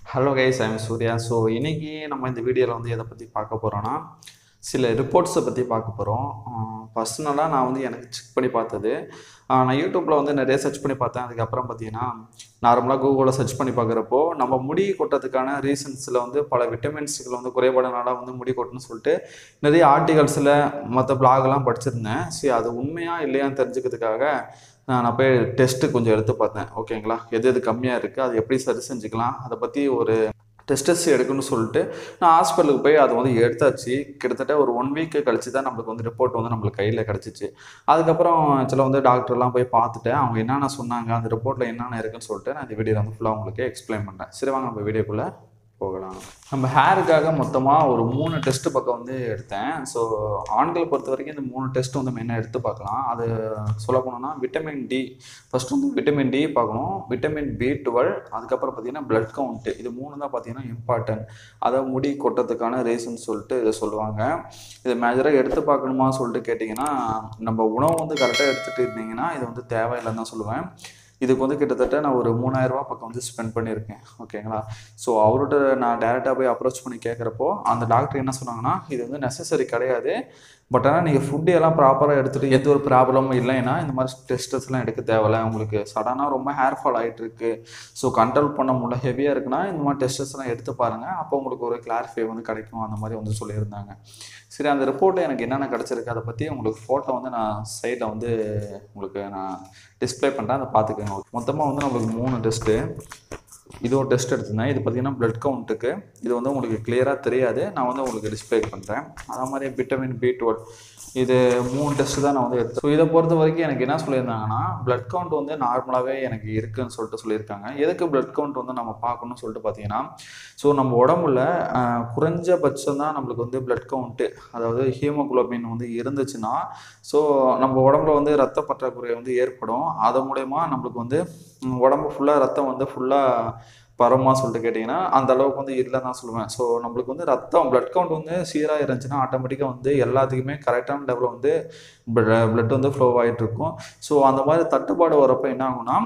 hello guys I'm Surya so இன்னைக்கு நம்ம இந்த வீடியோவில் வந்து எதை பற்றி பார்க்க போகிறோன்னா சில ரிப்போர்ட்ஸை பற்றி பார்க்க போகிறோம் பர்சனலாக நான் வந்து எனக்கு செக் பண்ணி பார்த்தது ஆஹ் நான் யூடியூப்பில் வந்து நிறைய சர்ச் பண்ணி பார்த்தேன் அதுக்கப்புறம் பார்த்தீங்கன்னா நார்மலாக கூகுளில் சர்ச் பண்ணி பார்க்குறப்போ நம்ம முடி கொட்டதுக்கான ரீசன்ஸில் வந்து பல விட்டமின்ஸுகள் வந்து குறைபாடுனால வந்து முடி கொட்டுன்னு சொல்லிட்டு நிறைய ஆர்டிகல்ஸில் மற்ற பிளாக்லாம் படிச்சிருந்தேன் சரி அது உண்மையா இல்லையான்னு தெரிஞ்சுக்கிறதுக்காக நான் நான் போய் டெஸ்ட்டு கொஞ்சம் எடுத்து பார்த்தேன் ஓகேங்களா எது எது கம்மியாக இருக்குது அது எப்படி சரி செஞ்சுக்கலாம் அதை பற்றி ஒரு டெஸ்டஸ் எடுக்கணும்னு சொல்லிட்டு நான் ஹாஸ்பிட்டலுக்கு போய் அதை வந்து எடுத்தாச்சு கிட்டத்தட்ட ஒரு ஒன் வீக்கு கழிச்சு தான் நம்மளுக்கு வந்து ரிப்போர்ட் வந்து நம்மளுக்கு கையில் கிடச்சிச்சு அதுக்கப்புறம் சில வந்து டாக்டர்லாம் போய் பார்த்துட்டேன் அவங்க என்னென்ன சொன்னாங்க அந்த ரிப்போர்ட்டில் என்னென்ன இருக்குன்னு சொல்லிட்டு நான் இந்த வீடியோவில் வந்து ஃபுல்லாக உங்களுக்கு எக்ஸ்பிளைன் பண்ணுறேன் சரி வாங்க நம்ம வீடியோக்குள்ளே போகலாம் நம்ம ஹேருக்காக மொத்தமாக ஒரு மூணு டெஸ்ட் பக்கம் வந்து எடுத்தேன் ஸோ ஆண்களை பொறுத்த வரைக்கும் இந்த மூணு டெஸ்ட் வந்து மெயினாக எடுத்து பார்க்கலாம் அது சொல்ல போனோம்னா விட்டமின் டி ஃபர்ஸ்ட் வந்து விட்டமின் டி பார்க்கணும் விட்டமின் பி டுவெல் அதுக்கப்புறம் பார்த்தீங்கன்னா பிளட் கவுண்ட்டு இது மூணு தான் பார்த்தீங்கன்னா இம்பார்ட்டன்ட் அதை முடி கொட்டத்துக்கான ரீசன் சொல்லிட்டு இதை சொல்லுவாங்க இதை மேஜராக எடுத்து பார்க்கணுமா சொல்லிட்டு கேட்டிங்கன்னா நம்ம உணவு வந்து கரெக்டாக எடுத்துகிட்டு இருந்தீங்கன்னா இது வந்து தேவையில்லைன்னு தான் சொல்லுவேன் இதுக்கு வந்து கிட்டத்தட்ட நான் ஒரு மூணாயிரரூபா பக்கம் வந்து ஸ்பெண்ட் பண்ணியிருக்கேன் ஓகேங்களா ஸோ அவர்கிட்ட நான் டேரெக்டாக போய் அப்ரோச் பண்ணி கேட்குறப்போ அந்த டாக்டர் என்ன சொன்னாங்கன்னா இது வந்து நெசசரி கிடையாது பட் ஆனால் நீங்கள் ஃபுட்டு எல்லாம் ப்ராப்பராக எடுத்துகிட்டு எந்த ஒரு ப்ராப்ளமும் இல்லைன்னா இந்த மாதிரி டெஸ்டஸ்லாம் எடுக்க தேவையில்ல உங்களுக்கு சடனாக ரொம்ப ஹேர் ஃபால் ஆகிட்டு இருக்கு ஸோ கண்ட்ரோல் பண்ண முடியல ஹெவியாக இருக்குன்னா இந்த மாதிரி டெஸ்டஸ்லாம் எடுத்து பாருங்கள் அப்போ உங்களுக்கு ஒரு கிளாரிஃபை வந்து கிடைக்கும் அந்த மாதிரி வந்து சொல்லியிருந்தாங்க சரி அந்த ரிப்போர்ட்டில் எனக்கு என்னென்ன கிடச்சிருக்கு அதை பற்றி உங்களுக்கு ஃபோட்டோ வந்து நான் சைட்டில் வந்து உங்களுக்கு நான் டிஸ்ப்ளே பண்ணுறேன் அதை பார்த்துக்கோங்க மொத்தமாக வந்து நம்மளுக்கு மூணு டெஸ்ட்டு இது ஒரு டெஸ்ட் எடுத்திருந்தேன் இது பார்த்தீங்கன்னா பிளட் கவுண்ட்டுக்கு இது வந்து உங்களுக்கு கிளியராக தெரியாது நான் வந்து உங்களுக்கு டிஸ்ப்ளே பண்ணுறேன் அதே மாதிரி விட்டமின் பி டுவெல் இது மூணு டெஸ்ட் தான் நான் வந்து எடுத்தேன் ஸோ இதை பொறுத்த வரைக்கும் எனக்கு என்ன சொல்லியிருந்தாங்கன்னா பிளட் கவுண்ட் வந்து நார்மலாகவே எனக்கு இருக்குன்னு சொல்லிட்டு சொல்லியிருக்காங்க எதுக்கு பிளட் கவுண்ட் வந்து நம்ம பார்க்கணும்னு சொல்லிட்டு பார்த்தீங்கன்னா ஸோ நம்ம உடம்புல ஆஹ், குறைஞ்சபட்சம் தான் நம்மளுக்கு வந்து பிளட் கவுண்ட்டு அதாவது ஹீமோகுளோபின் வந்து இருந்துச்சுன்னா ஸோ நம்ம உடம்புல வந்து ரத்த பற்றாக்குறை வந்து ஏற்படும் அது மூலயமா நம்மளுக்கு வந்து ம், உடம்பு ஃபுல்லாக ரத்தம் வந்து ஃபுல்லாக பரமா சொல்லிட்டு கேட்டிங்கன்னா அந்த அளவுக்கு வந்து இல்லைன்னு தான் சொல்லுவேன் ஸோ நம்மளுக்கு வந்து ரத்தம் பிளட் கவுண்ட் வந்து சீராக இருந்துச்சுன்னா ஆட்டோமேட்டிக்காக வந்து எல்லாத்துக்குமே கரெக்டான லெவலில் வந்து பிளட் வந்து ஃப்ளோ ஆகிட்டு இருக்கும் ஸோ அந்த மாதிரி தட்டுப்பாடு வரப்போ என்ன ஆகும்னா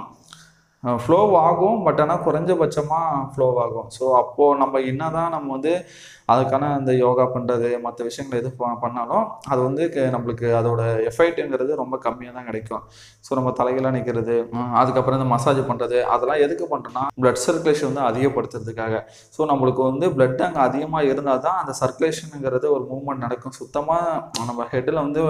ஃப்ளோ ஆகும் பட் ஆனால் குறைஞ்சபட்சமாக ஃப்ளோ ஆகும் ஸோ அப்போது நம்ம என்ன தான் நம்ம வந்து அதுக்கான அந்த யோகா பண்ணுறது மற்ற விஷயங்கள் எது ப- பண்ணாலும் அது வந்து க- நம்மளுக்கு அதோட எஃபெக்ட்டுங்கிறது ரொம்ப கம்மியாக தான் கிடைக்கும் ஸோ நம்ம தலைகளாக நிற்கிறது அதுக்கப்புறம் இந்த மசாஜ் பண்ணுறது அதெல்லாம் எதுக்கு பண்ணுறோன்னா பிளட் சர்க்குலேஷன் வந்து அதிகப்படுத்துறதுக்காக ஸோ நம்மளுக்கு வந்து பிளட் அங்கே அதிகமாக இருந்தால் தான் அந்த சர்க்குலேஷனுங்கிறது ஒரு மூவ்மெண்ட் நடக்கும் சுத்தமாக நம்ம ஹெட்டில் வந்து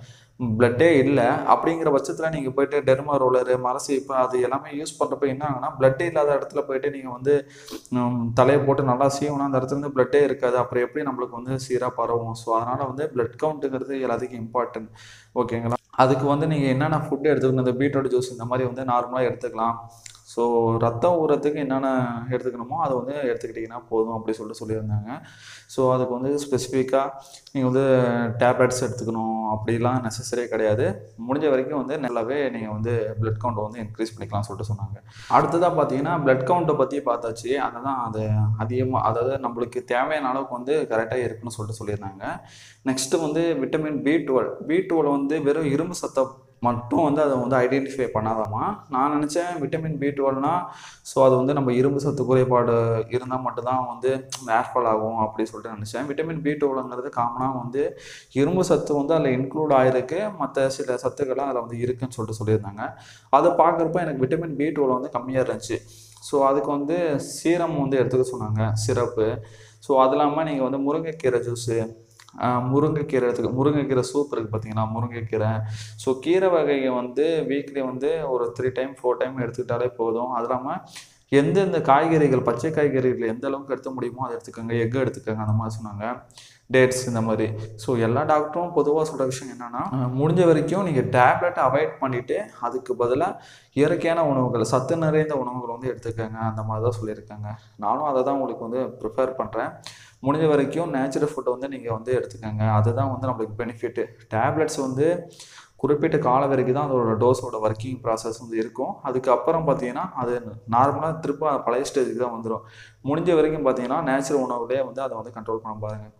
பிளட்டே இல்லை அப்படிங்கிற பட்சத்தில் நீங்கள் போயிட்டு டெர்மா ரோலரு மரசீப்பு அது எல்லாமே யூஸ் பண்ணுறப்ப என்ன ஆகுனா பிளட்டே இல்லாத இடத்துல போயிட்டு நீங்கள் வந்து ம், தலையை போட்டு நல்லா சீவனா அந்த இடத்துல இருந்து பிளட்டே இருக்காது அப்புறம் எப்படி நம்மளுக்கு வந்து சீராக பரவும் ஸோ அதனால் வந்து பிளட் கவுண்ட்டுங்கிறது எல்லாத்துக்கும் இம்பார்ட்டன்ட் ஓகேங்களா அதுக்கு வந்து நீங்கள் என்னென்ன ஃபுட் எடுத்துக்கணும் இந்த பீட்ரூட் ஜூஸ் இந்த மாதிரி வந்து நார்மலாக எடுத்துக்கலாம் ஸோ ரத்தம் ஊறத்துக்கு என்னென்ன எடுத்துக்கணுமோ அதை வந்து எடுத்துக்கிட்டிங்கன்னா போதும் அப்படி சொல்லிட்டு சொல்லியிருந்தாங்க ஸோ அதுக்கு வந்து ஸ்பெசிஃபிக்காக நீங்கள் வந்து டேப்லெட்ஸ் எடுத்துக்கணும் அப்படிலாம் நெசசரியே கிடையாது முடிஞ்ச வரைக்கும் வந்து நல்லாவே நீங்கள் வந்து பிளட் கவுண்ட்டை வந்து இன்க்ரீஸ் பண்ணிக்கலாம் சொல்லிட்டு சொன்னாங்க அடுத்ததாக பார்த்தீங்கன்னா பிளட் கவுண்ட்டை பற்றி பார்த்தாச்சு அதை தான் அது அதிகமாக அதாவது நம்மளுக்கு தேவையான அளவுக்கு வந்து கரெக்டாக இருக்குன்னு சொல்லிட்டு சொல்லியிருந்தாங்க நெக்ஸ்ட்டு வந்து vitamin B twelve B twelve வந்து வெறும் இரும்பு சத்தை மட்டும் வந்து அதை வந்து ஐடென்டிஃபை பண்ணாதாமா நான் நினச்சேன் விட்டமின் பி டுவெல்னா ஸோ அது வந்து நம்ம இரும்பு சத்து குறைபாடு இருந்தால் மட்டும்தான் வந்து ஏர்ஃபால் ஆகும் அப்படி சொல்லிட்டு நினச்சேன் விட்டமின் பி டுவெல்ங்கிறது காமனாக வந்து இரும்பு சத்து வந்து அதில் இன்க்ளூட் ஆகிருக்கு மற்ற சில சத்துக்கள்லாம் அதில் வந்து இருக்குன்னு சொல்லிட்டு சொல்லியிருந்தாங்க அதை பார்க்குறப்ப எனக்கு விட்டமின் பி டுவெல் வந்து கம்மியாக இருந்துச்சு ஸோ அதுக்கு வந்து சீரம் வந்து எடுத்துக்க சொன்னாங்க சிரப்பு ஸோ அது இல்லாமல் நீங்கள் வந்து முருங்கைக்கீரை ஜூஸு முருங்கைக்கீரை எடுத்துக்க முருங்கைக்கீரை சூப் இருக்குது பார்த்தீங்கன்னா முருங்கைக்கீரை ஸோ கீரை வகையை வந்து வீக்லி வந்து ஒரு த்ரீ டைம் ஃபோர் டைம் எடுத்துக்கிட்டாலே போதும் அது இல்லாமல் எந்தெந்த காய்கறிகள் பச்சை காய்கறிகள் எந்த அளவுக்கு எடுத்த முடியுமோ அதை எடுத்துக்கோங்க எக் எடுத்துக்கோங்க அந்த மாதிரி சொன்னாங்க டேட்ஸ் இந்த மாதிரி ஸோ எல்லா டாக்டரும் பொதுவாக சொல்கிற விஷயம் என்னென்னா முடிஞ்ச வரைக்கும் நீங்கள் டேப்லெட்டை அவாய்ட் பண்ணிவிட்டு அதுக்கு பதிலாக இயற்கையான உணவுகள் சத்து நிறைந்த உணவுகள் வந்து எடுத்துக்கோங்க அந்த மாதிரி தான் சொல்லியிருக்காங்க நானும் அதை தான் உங்களுக்கு வந்து ப்ரிஃபர் பண்ணுறேன் முடிஞ்ச வரைக்கும் நேச்சுரல் ஃபுட்டை வந்து நீங்கள் வந்து எடுத்துக்கோங்க அதுதான் வந்து நம்மளுக்கு பெனிஃபிட்டு டேப்லெட்ஸ் வந்து குறிப்பிட்ட கால வரைக்கும் தான் அதோட டோஸோட ஒர்க்கிங் ப்ராசஸ் வந்து இருக்கும் அதுக்கப்புறம் பார்த்தீங்கன்னா அது நார்மலாக திரும்ப பழைய ஸ்டேஜுக்கு தான் வந்துடும் முடிஞ்ச வரைக்கும் பார்த்தீங்கன்னா நேச்சுரல் உணவுலேயே வந்து அதை வந்து கண்ட்ரோல் பண்ண பாருங்கள்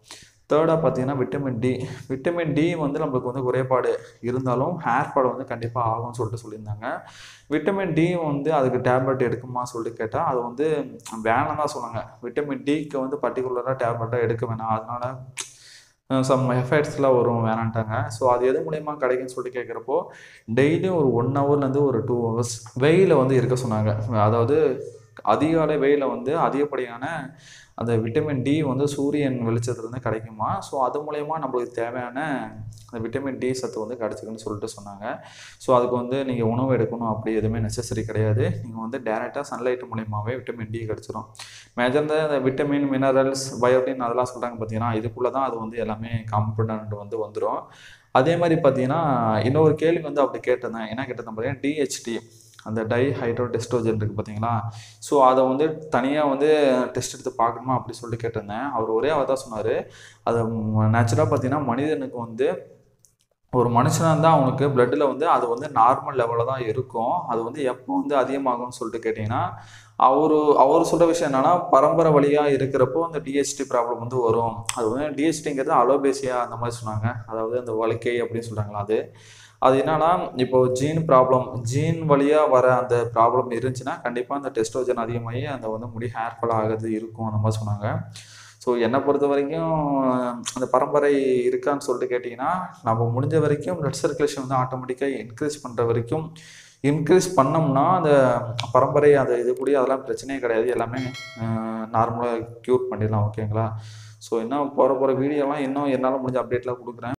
தேர்டாக பார்த்தீங்கன்னா விட்டமின் டி விட்டமின் டி வந்து நம்மளுக்கு வந்து குறைபாடு இருந்தாலும் ஹேர் ஃபால் வந்து கண்டிப்பாக ஆகும்னு சொல்லிட்டு சொல்லியிருந்தாங்க விட்டமின் டி வந்து அதுக்கு டேப்லெட் எடுக்குமா சொல்லிட்டு கேட்டால் அது வந்து வேணாம் தான் சொன்னாங்க விட்டமின் டிக்கு வந்து பர்டிகுலராக டேப்லெட்டாக எடுக்க வேணாம் அதனால சம் எஃபெக்ட்ஸ்லாம் வரும் வேணான்ட்டாங்க ஸோ அது எது மூலயமா கிடைக்குன்னு சொல்லிட்டு கேட்குறப்போ டெய்லியும் ஒரு ஒன் ஹவர்லேருந்து ஒரு டூ ஹவர்ஸ் வெயிலில் வந்து இருக்க சொன்னாங்க அதாவது அதிகாலை வெயிலில் வந்து அதிகப்படியான அந்த விட்டமின் டி வந்து சூரியன் வெளிச்சத்துலேருந்து கிடைக்குமா ஸோ அது மூலயமா நம்மளுக்கு தேவையான அந்த விட்டமின் டி சத்து வந்து கிடச்சிக்குன்னு சொல்லிட்டு சொன்னாங்க ஸோ அதுக்கு வந்து நீங்கள் உணவு எடுக்கணும் அப்படி எதுவுமே நெசசரி கிடையாது நீங்கள் வந்து டேரெக்டாக சன்லைட் மூலயமாவே விட்டமின் டி கிடச்சிரும் மேஜர் இந்த விட்டமின் மினரல்ஸ் பயோட்டின் அதெல்லாம் சொல்கிறாங்க பார்த்தீங்கன்னா இதுக்குள்ளே தான் அது வந்து எல்லாமே காம்பனண்ட் வந்து வந்துடும் அதே மாதிரி பார்த்தீங்கன்னா இன்னொரு கேள்வி வந்து அப்படி கேட்டிருந்தேன் என்ன கேட்டிருந்தேன் பார்த்தீங்கன்னா டிஹெச்டி அந்த டை ஹைட்ரோ டெஸ்டோஜன் இருக்குது பார்த்தீங்களா ஸோ அதை வந்து தனியாக வந்து டெஸ்ட் எடுத்து பார்க்கணுமா அப்படி சொல்லிட்டு கேட்டிருந்தேன் அவர் ஒரே அவர் தான் சொன்னார் அது நேச்சுரலாக பார்த்தீங்கன்னா மனிதனுக்கு வந்து ஒரு மனுஷனாக இருந்தால் அவனுக்கு பிளட்டில் வந்து அது வந்து நார்மல் லெவலில் தான் இருக்கும் அது வந்து எப்போ வந்து அதிகமாகும்னு சொல்லிட்டு கேட்டிங்கன்னா அவர் அவர் சொல்கிற விஷயம் என்னென்னா பரம்பரை வழியாக இருக்கிறப்போ அந்த டிஹெச்டி ப்ராப்ளம் வந்து வரும் அது வந்து டிஹெச்டிங்கிறது அலோபேசியா அந்த மாதிரி சொன்னாங்க அதாவது அந்த வலிக்கை அப்படின்னு சொல்கிறாங்களா அது அது என்னன்னா இப்போ ஜீன் ப்ராப்ளம் ஜீன் வழியாக வர அந்த ப்ராப்ளம் இருந்துச்சுன்னா கண்டிப்பாக அந்த டெஸ்டோஜன் அதிகமாகி அந்த வந்து முடி ஹேர் ஃபால் ஆகிறது இருக்கும் அந்த மாதிரி சொன்னாங்க ஸோ என்னை பொறுத்த வரைக்கும் அந்த பரம்பரை இருக்கான்னு சொல்லிட்டு கேட்டிங்கன்னா நம்ம முடிஞ்ச வரைக்கும் பிளட் சர்க்குலேஷன் வந்து ஆட்டோமேட்டிக்காக இன்க்ரீஸ் பண்ணுற வரைக்கும் இன்க்ரீஸ் பண்ணோம்னா அந்த பரம்பரை அந்த இது கூட அதெல்லாம் பிரச்சனையே கிடையாது எல்லாமே நார்மலாக க்யூர் பண்ணிடலாம் ஓகேங்களா ஸோ இன்னும் போகிற போகிற வீடியோலாம் இன்னும் என்னால் முடிஞ்ச அப்டேட்லாம் கொடுக்குறேன்